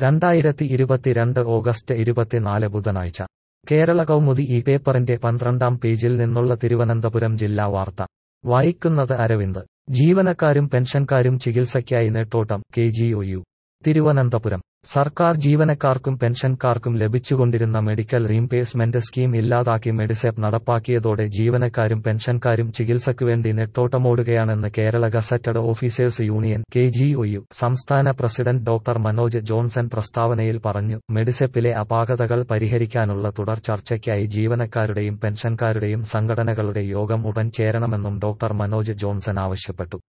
രണ്ടായിരത്തി ഇരുപത്തിരണ്ട് ഓഗസ്റ്റ് ഇരുപത്തിനാല് ബുധനാഴ്ച കേരള കൗമുദി ഈ പേപ്പറിന്റെ പന്ത്രണ്ടാം പേജിൽ നിന്നുള്ള തിരുവനന്തപുരം ജില്ലാ വാർത്ത വായിക്കുന്നത് അരവിന്ദ് ജീവനക്കാരും പെൻഷൻകാരും ചികിത്സയ്ക്കായി നെട്ടോട്ടം K G O U Thiruvananthapuram സർക്കാർ ജീവനക്കാർക്കും പെൻഷൻകാർക്കും ലഭിച്ചുകൊണ്ടിരുന്ന മെഡിക്കൽ റീംപേഴ്സ്മെന്റ് സ്കീം ഇല്ലാതാക്കി മെഡിസെപ് നടപ്പാക്കിയതോടെ ജീവനക്കാരും പെൻഷൻകാരും ചികിത്സയ്ക്കുവേണ്ടി നെട്ടോട്ടമോടുകയാണെന്ന് Kerala gazetted officers union K G O U സംസ്ഥാന പ്രസിഡന്റ് ഡോക്ടർ മനോജ് ജോൺസൺ പ്രസ്താവനയിൽ പറഞ്ഞു മെഡിസെപ്പിലെ അപാകതകൾ പരിഹരിക്കാനുള്ള തുടർ ചർച്ചയ്ക്കായി ജീവനക്കാരുടെയും പെൻഷൻകാരുടെയും സംഘടനകളുടെ യോഗം ഉടൻ ചേരണമെന്നും ഡോക്ടർ മനോജ് ജോൺസൺ ആവശ്യപ്പെട്ടു